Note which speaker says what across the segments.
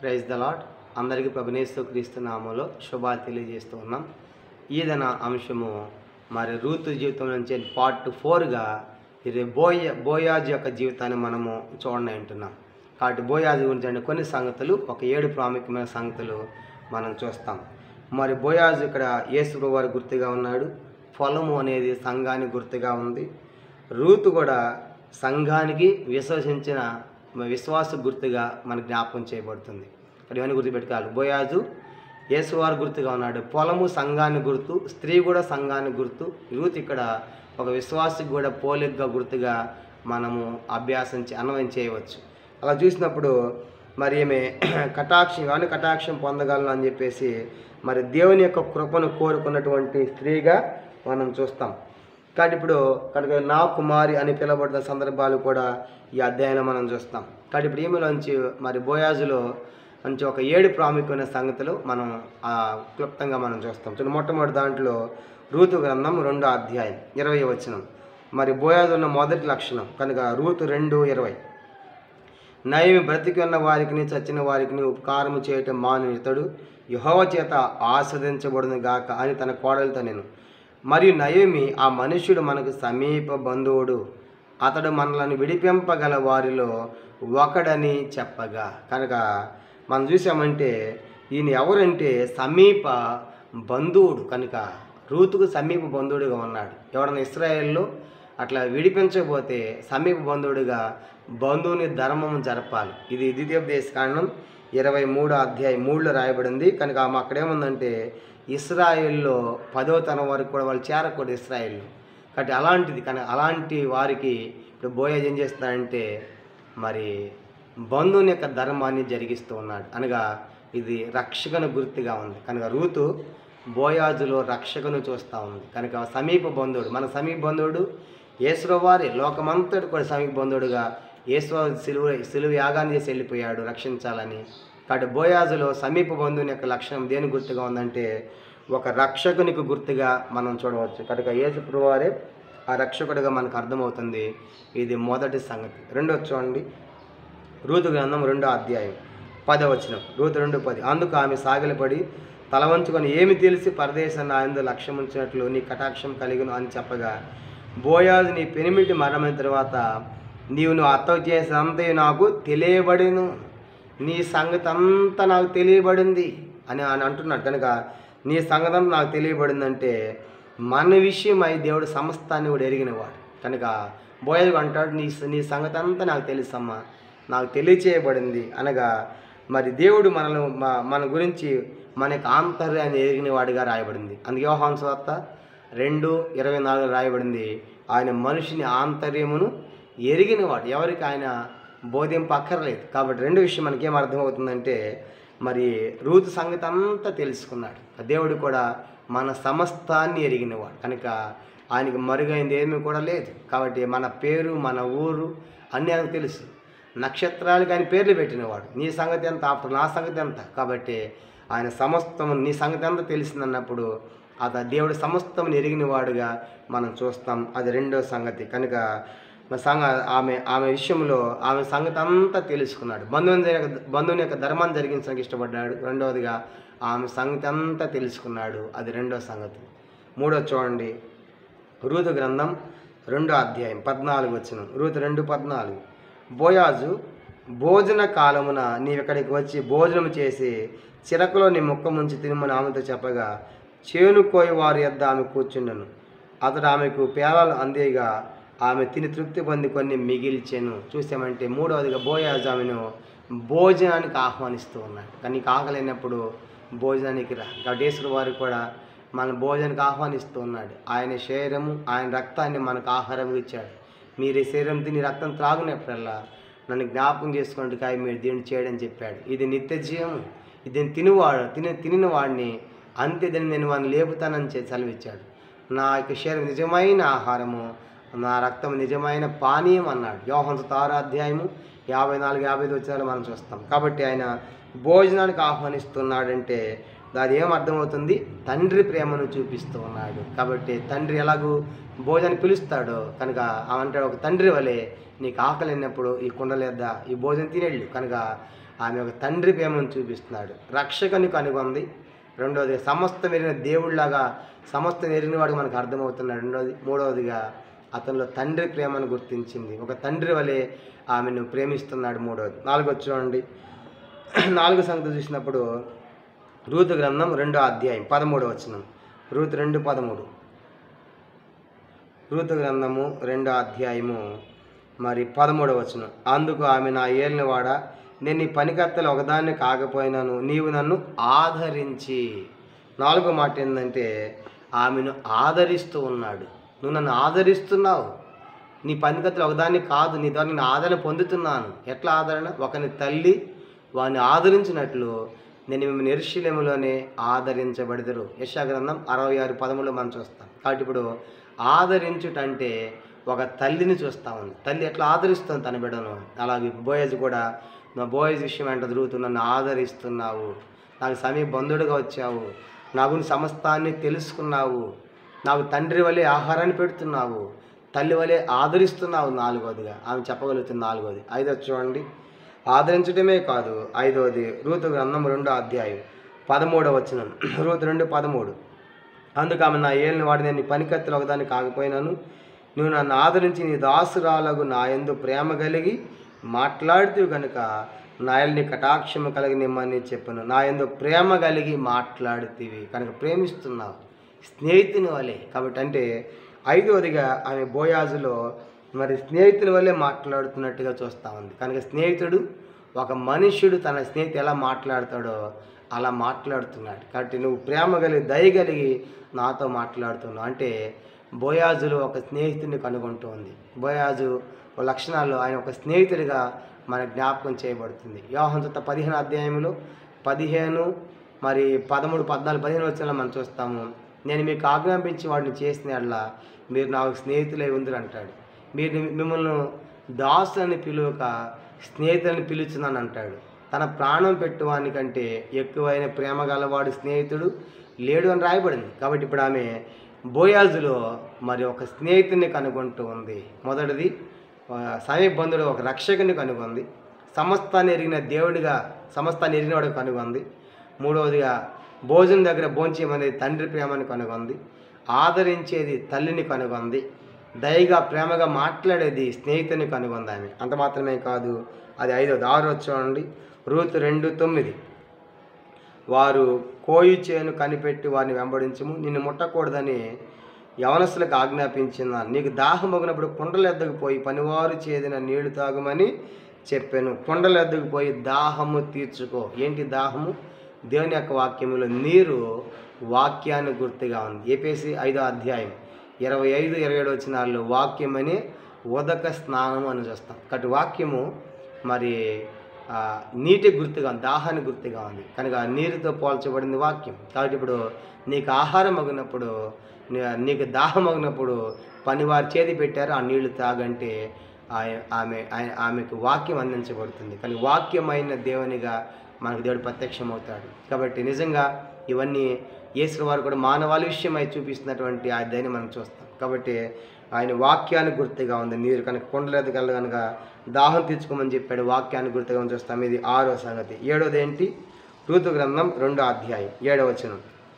Speaker 1: praise the lord అందరికీ ప్రభునేస్తూ క్రీస్తు నామంలో శుభాలు తెలియజేస్తూ ఉన్నాం ఈదన అంశము మరి రూతు జీవితం నుంచి పార్ట్ ఫోర్గా ఇది బోయ బోయాజ్ యొక్క జీవితాన్ని మనము చూడండి అంటున్నాం కాబట్టి బోయాజ్ గురించి అంటే కొన్ని సంగతులు ఒక ఏడు ప్రాముఖ్యమైన సంగతులు మనం చూస్తాం మరి బోయాజ్ ఇక్కడ యేసు వారి గుర్తుగా ఉన్నాడు పొలము అనేది సంఘానికి గుర్తుగా ఉంది రూతు కూడా సంఘానికి విశ్వసించిన విశ్వాస గుర్తుగా మన జ్ఞాపకం చేయబడుతుంది ఇక్కడ ఇవన్నీ గుర్తుపెట్టుకోవాలి బోయాజు యేసువారు గుర్తుగా ఉన్నాడు పొలము సంఘాన్ని గుర్తు స్త్రీ కూడా సంఘాన్ని గుర్తు రూత్ ఇక్కడ ఒక విశ్వాసకి కూడా పోలికగా గుర్తుగా మనము అభ్యాసం చే- అన్వయం చేయవచ్చు అలా చూసినప్పుడు మరి ఈమె కటాక్షం కానీ కటాక్షం పొందగలను అని చెప్పేసి మరి దేవుని యొక్క కృపను కోరుకున్నటువంటి స్త్రీగా మనం చూస్తాం కాబట్టి ఇప్పుడు కనుక నా కుమారి అని పిలువబడిన సందర్భాలు కూడా ఈ అధ్యాయంలో మనం చూస్తాం కాబట్టి ఇప్పుడు ఈమెలోంచి మరి బోయాజులో మంచి ఒక ఏడు ప్రాముఖ్యమైన సంగతులు మనం ఆ, క్లుప్తంగా మనం చూస్తాం చూడండి మొట్టమొదటి దాంట్లో రూతు గ్రంథం రెండో అధ్యాయం ఇరవై వచనం మరి బోయాజు ఉన్న మొదటి లక్షణం కనుక రూతు రెండు ఇరవై నయమి బ్రతికి ఉన్న వారికి చచ్చిన వారికి ఉపకారము చేయటం మాను ఇతడు యహోవ చేత ఆస్వాదించబడును గాక అని తన కోడలతో నేను మరియు నయమి ఆ మనుష్యుడు మనకు సమీప బంధువుడు అతడు మనలను విడిపింపగల వారిలో ఒకడని చెప్పగా కనుక మనం చూసామంటే ఈయన ఎవరంటే సమీప బంధువుడు కనుక రూతుకు సమీప బంధువుడిగా ఉన్నాడు ఎవడన్నా ఇస్రాయేల్లో అట్లా విడిపించకపోతే సమీప బంధువుడిగా బంధువుని ధర్మం జరపాలి ఇది ద్వితీయోపదేశ కారణం ఇరవై మూడో అధ్యాయం మూడులో రాయబడింది కనుక ఆమె అక్కడేముందంటే ఇస్రాయిల్లో పదో తరం వరకు కూడా వాళ్ళు చేరకూడదు ఇస్రాయిల్లో కాబట్టి అలాంటిది కానీ అలాంటి వారికి ఇప్పుడు బోయేజ్ ఏం చేస్తున్నాడంటే మరి బంధువుని యొక్క ధర్మాన్ని జరిగిస్తూ ఉన్నాడు అనగా ఇది రక్షకను గుర్తుగా ఉంది కనుక రూతు బోయాజులో రక్షకను చూస్తూ ఉంది కనుక సమీప బంధువుడు మన సమీప బంధువుడు యేసువారి లోకమంతటి కూడా సమీప బంధువుడుగా యేసు సిలువ సిలువ యాగాన్ని చేసి వెళ్ళిపోయాడు రక్షించాలని కాబట్టి బోయాజులో సమీప బంధువుని యొక్క లక్షణం దేని గుర్తుగా ఉందంటే ఒక రక్షకునికి గుర్తుగా మనం చూడవచ్చు కనుక యేసు వారే ఆ రక్షకుడిగా మనకు అర్థమవుతుంది ఇది మొదటి సంగతి రెండో చూడండి రూతు గ్రంథం రెండో అధ్యాయం పదవచనం రూతు రెండు పది అందుకు ఆమె సాగిలపడి తల వంచుకొని ఏమి తెలిసి పరదేశాన్ని ఆయన లక్ష్యం ఉంచినట్లు నీ కటాక్షం కలిగిన అని చెప్పగా బోయాజు నీ పెనిమిటి మరణమైన తర్వాత నీవు నువ్వు అత్త చేసినంత నాకు తెలియబడిను నీ సంగతి అంతా నాకు తెలియబడింది అని అని అంటున్నాడు కనుక నీ సంగతి అంతా నాకు తెలియబడిందంటే మన విషయమై దేవుడు సమస్తాన్ని కూడా ఎరిగినవాడు కనుక బోయలు అంటాడు నీ నీ సంగతి అంతా నాకు తెలుసమ్మా నాకు తెలియచేయబడింది అనగా మరి దేవుడు మనను మ- మన గురించి మనకి ఆంతర్యాన్ని ఎరిగిన వాడిగా రాయబడింది అందుకే యోహాన్ స్వార్త రెండు ఇరవై నాలుగు రాయబడింది ఆయన మనిషిని ఆంతర్యమును ఎరిగినవాడు ఎవరికి ఆయన బోధింపక్కర్లేదు కాబట్టి రెండు విషయం మనకేం అర్థమవుతుందంటే మరి రూతు సంగతి అంతా తెలుసుకున్నాడు దేవుడు కూడా మన సమస్తాన్ని ఎరిగినవాడు కనుక ఆయనకి మరుగైంది ఏమీ కూడా లేదు కాబట్టి మన పేరు మన ఊరు అన్నీ ఆయనకు తెలుసు నక్షత్రాలకు ఆయన పేర్లు పెట్టినవాడు నీ సంగతి ఎంత అప్పుడు నా సంగతి ఎంత కాబట్టి ఆయన సమస్తం నీ సంగతి ఎంత తెలిసిందన్నప్పుడు అత దేవుడు సమస్తం ఎరిగిన వాడుగా మనం చూస్తాం అది రెండో సంగతి కనుక మన సంగ ఆమె ఆమె విషయంలో ఆమె సంగతి అంతా తెలుసుకున్నాడు బంధువుని యొక్క- బంధువుని యొక్క ధర్మాన్ని జరిగించడానికి ఇష్టపడ్డాడు రెండవదిగా ఆమె సంగతి అంతా తెలుసుకున్నాడు అది రెండో సంగతి మూడో చూడండి రూతు గ్రంథం రెండో అధ్యాయం పద్నాలుగు వచ్చిన రూతు రెండు పద్నాలుగు బోయాజు భోజన కాలమున నీవిక్కడికి వచ్చి భోజనం చేసి చిరకులో నీ ముక్క ముంచి తినమని ఆమెతో చెప్పగా చేను కోయి వారి యొద్ద ఆమె కూర్చుండను అతడు ఆమెకు పేలాలు అందేగా ఆమె తిని తృప్తి పొంది కొన్ని మిగిల్చెను చూసామంటే మూడవదిగా బోయాజు ఆమెను భోజనానికి ఆహ్వానిస్తూ ఉన్నాడు కానీ నీకు ఆకలినప్పుడు భోజనానికి రా గడేశ్వర వారు కూడా మన భోజనానికి ఆహ్వానిస్తూ ఉన్నాడు ఆయన శరీరము ఆయన రక్తాన్ని మనకు ఆహారం ఇచ్చాడు మీరు ఈ శరీరం తిని రక్తం త్రాగునప్పుడల్లా నన్ను జ్ఞాపకం చేసుకోండి కాయ మీరు దీన్ని చేయడని చెప్పాడు ఇది నిత్య జీవం ఇది తినివాడు తిని తినిన వాడిని అంతే దీన్ని నేను వాడిని లేపుతానని చెప్పి సెలవిచ్చాడు నా యొక్క శరీరం నిజమైన ఆహారము నా రక్తం నిజమైన పానీయం అన్నాడు యోహన్స్ తారో అధ్యాయము యాభై నాలుగు యాభై ఐదు వచ్చారు మనం చూస్తాం కాబట్టి ఆయన భోజనానికి ఆహ్వానిస్తున్నాడంటే అది ఏం అర్థమవుతుంది తండ్రి ప్రేమను చూపిస్తూ ఉన్నాడు కాబట్టి తండ్రి ఎలాగూ భోజనాన్ని పిలుస్తాడో కనుక అంటాడు ఒక తండ్రి వలె నీకు ఆకలి అయినప్పుడు ఈ కుండలేద్దా ఈ భోజనం తినేళ్ళు కనుక ఆమె ఒక తండ్రి ప్రేమను చూపిస్తున్నాడు రక్షకుని కనుగొంది రెండవది సమస్త ఎరిగిన దేవుడిలాగా సమస్త ఎరిగిన వాడు మనకు అర్థమవుతున్నాడు రెండవది మూడవదిగా అతనిలో తండ్రి ప్రేమను గుర్తించింది ఒక తండ్రి వలె ఆమెను ప్రేమిస్తున్నాడు మూడవది నాలుగో చూడండి నాలుగు సంగతి చూసినప్పుడు రూతు గ్రంథం రెండో అధ్యాయం పదమూడవ వచనం రూతు రెండు పదమూడు రూతు గ్రంథము రెండో అధ్యాయము మరి పదమూడవ వచనం అందుకు ఆమె నా ఏలినవాడ నేను నీ పనికత్తలు ఒకదాన్ని కాకపోయినాను నీవు నన్ను ఆదరించి నాలుగో మాట ఏంటంటే ఆమెను ఆదరిస్తూ ఉన్నాడు నువ్వు నన్ను ఆదరిస్తున్నావు నీ పనికత్తలు ఒకదాన్ని కాదు నీ ద్వారా నేను ఆదరణ పొందుతున్నాను ఎట్లా ఆదరణ ఒకని తల్లి వాడిని ఆదరించినట్లు నేను మిమ్మల్ని ఎరుశలేములోనే ఆదరించబడదురు యశాగ్రంథం అరవై ఆరు పదములో మనం చూస్తాం కాబట్టి ఇప్పుడు ఆదరించుటంటే ఒక తల్లిని చూస్తా ఉంది తల్లి ఎట్లా ఆదరిస్తుంది తన బిడ్డను అలాగే బోయజ్ కూడా నా బోయజ్ విషయం అంటే జరుగుతూ నన్ను ఆదరిస్తున్నావు నాకు సమీప బంధువుడుగా వచ్చావు నా గురించి సమస్తాన్ని తెలుసుకున్నావు నాకు తండ్రి వలె ఆహారాన్ని పెడుతున్నావు తల్లి వలె ఆదరిస్తున్నావు నాలుగోదిగా ఆమె చెప్పగలుగుతుంది నాలుగోది ఐదో చూడండి ఆదరించడమే కాదు ఐదవది రూతు గ్రంథం రెండో అధ్యాయం పదమూడవ వచనం రూతు రెండు పదమూడు అందుకు ఆమె నా ఏళ్ళని వాడి నేను నీ పనికత్తులు ఒకదాన్ని కాకపోయినాను నువ్వు నన్ను ఆదరించి నీ దాసురాలకు నా ఎందు ప్రేమ కలిగి మాట్లాడుతూ కనుక నా నీ కటాక్షము కలిగి నిమ్మని చెప్పాను నా ఎందు ప్రేమ కలిగి మాట్లాడుతీవి కనుక ప్రేమిస్తున్నావు స్నేహితుని వలె కాబట్టి అంటే ఐదవదిగా ఆమె బోయాజులో మరి స్నేహితుల వల్లే మాట్లాడుతున్నట్టుగా చూస్తూ ఉంది కనుక స్నేహితుడు ఒక మనుష్యుడు తన స్నేహితుడు ఎలా మాట్లాడతాడో అలా మాట్లాడుతున్నాడు కాబట్టి నువ్వు ప్రేమ కలిగి దయ కలిగి నాతో మాట్లాడుతున్నావు అంటే బోయాజులో ఒక స్నేహితుడిని కనుగొంటూ ఉంది బోయాజు ఒక లక్షణాల్లో ఆయన ఒక స్నేహితుడిగా మన జ్ఞాపకం చేయబడుతుంది యోహంత పదిహేను అధ్యాయంలో పదిహేను మరి పదమూడు పద్నాలుగు పదిహేను వచ్చిన మనం చూస్తాము నేను మీకు ఆజ్ఞాపించి వాడిని చేసిన మీరు నాకు స్నేహితులై ఉందిరు అంటాడు మీరు మిమ్మల్ని దాసు అని పిలువక స్నేహితులని పిలుచున్నాను అంటాడు తన ప్రాణం పెట్టువానికంటే ఎక్కువైన ప్రేమ గలవాడు స్నేహితుడు లేడు అని రాయబడింది కాబట్టి ఇప్పుడు ఆమె బోయాజులో మరి ఒక స్నేహితుడిని కనుగొంటూ ఉంది మొదటిది ఆ, సమీప బంధుడు ఒక రక్షకుని కనుగొంది సమస్తాన్ని ఎరిగిన దేవుడిగా సమస్తాన్ని ఎరిగినవాడు కనుగొంది మూడవదిగా భోజనం దగ్గర భోంచేయమనేది తండ్రి ప్రేమని కనుగొంది ఆదరించేది తల్లిని కనుగొంది దయగా ప్రేమగా మాట్లాడేది స్నేహితుని కనుగొంది ఆమె అంత మాత్రమే కాదు అది ఐదవది ఆరు చూడండి రూతు రెండు తొమ్మిది వారు కోయి చేను కనిపెట్టి వారిని వెంబడించము నిన్ను ముట్టకూడదని యవనస్తులకు ఆజ్ఞాపించిన నీకు దాహం మొగినప్పుడు కుండల ఎద్దకు పోయి పనివారు చేదిన నీళ్లు తాగమని చెప్పాను కుండల ఎద్దకు పోయి దాహము తీర్చుకో ఏంటి దాహము దేవుని యొక్క వాక్యములో నీరు వాక్యాన్ని గుర్తుగా ఉంది ఏపీసీ ఐదో అధ్యాయం ఇరవై ఐదు ఇరవై ఏడు వచ్చినాళ్ళు వాక్యం అని ఉదక స్నానం అని చూస్తాం కాబట్టి వాక్యము మరి ఆ, నీటి గుర్తుగా ఉంది దాహాన్ని గుర్తుగా ఉంది కనుక నీరుతో పోల్చబడింది వాక్యం కాబట్టి ఇప్పుడు నీకు ఆహారం అగినప్పుడు నీ- నీకు దాహం అగినప్పుడు పని వారి చేతి పెట్టారు ఆ నీళ్లు తాగంటే ఆయ- ఆమె ఆయ- ఆమెకు వాక్యం అందించబడుతుంది కానీ వాక్యమైన దేవునిగా మనకు దేవుడు ప్రత్యక్షమవుతాడు కాబట్టి నిజంగా ఇవన్నీ యేసు వారు కూడా మానవాళి విషయమై చూపిస్తున్నటువంటి ఆ దయని మనం చూస్తాం కాబట్టి ఆయన వాక్యానికి గుర్తుగా ఉంది నీరు కనుక కొండలేదు కల కనుక దాహం తీర్చుకోమని చెప్పాడు వాక్యానికి గుర్తుగా ఉంది చూస్తాం ఇది ఆరో సంగతి ఏడోది ఏంటి ఋతు గ్రంథం రెండో అధ్యాయం ఏడవ వచనం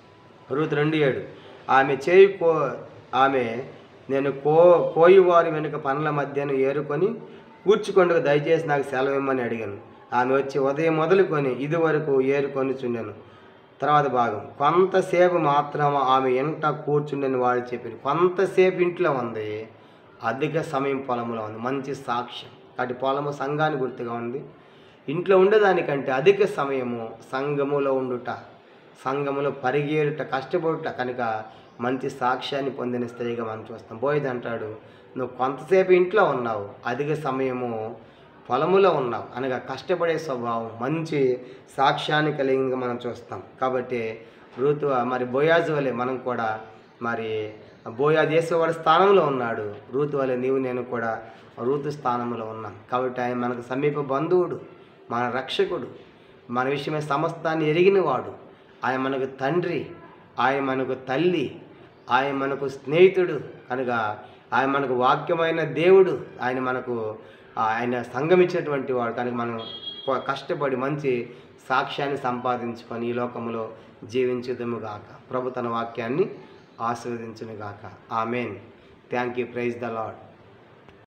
Speaker 1: రూతు రెండు ఏడు ఆమె చేయి కో ఆమె నేను కో కోయివారి వెనుక పనుల మధ్యను ఏరుకొని కూర్చుకొండకు దయచేసి నాకు సెలవు ఇమ్మని అడిగాను ఆమె వచ్చి ఉదయం మొదలుకొని ఇది వరకు ఏరుకొని చుండెను తర్వాత భాగం కొంతసేపు మాత్రం ఆమె ఎంట కూర్చుండని వాళ్ళు చెప్పారు కొంతసేపు ఇంట్లో ఉంది అధిక సమయం పొలంలో ఉంది మంచి సాక్ష్యం కాబట్టి పొలము సంఘాన్ని గుర్తుగా ఉంది ఇంట్లో ఉండేదానికంటే అధిక సమయము సంఘములో ఉండుట సంఘములో పరిగేరుట కష్టపడుట కనుక మంచి సాక్ష్యాన్ని పొందిన స్త్రీగా మనం చూస్తాం బోయిది అంటాడు నువ్వు కొంతసేపు ఇంట్లో ఉన్నావు అధిక సమయము పొలములో ఉన్నావు అనగా కష్టపడే స్వభావం మంచి సాక్ష్యాన్ని కలిగి మనం చూస్తాం కాబట్టి ఋతు మరి బోయాజు వలె మనం కూడా మరి బోయాజు చేసేవాడి స్థానంలో ఉన్నాడు రూతు వలె నీవు నేను కూడా రూతు స్థానంలో ఉన్నాం కాబట్టి ఆయన మనకు సమీప బంధువుడు మన రక్షకుడు మన విషయమే సమస్తాన్ని ఎరిగినవాడు ఆయన మనకు తండ్రి ఆయన మనకు తల్లి ఆయన మనకు స్నేహితుడు కనుక ఆయన మనకు వాక్యమైన దేవుడు ఆయన మనకు ఆయన సంఘం ఇచ్చినటువంటి వాడు కనుక మనం ప- కష్టపడి మంచి సాక్ష్యాన్ని సంపాదించుకొని ఈ లోకంలో జీవించుదము గాక ప్రభు తన వాక్యాన్ని ఆశీర్వదించును గాక amen thank you praise the lord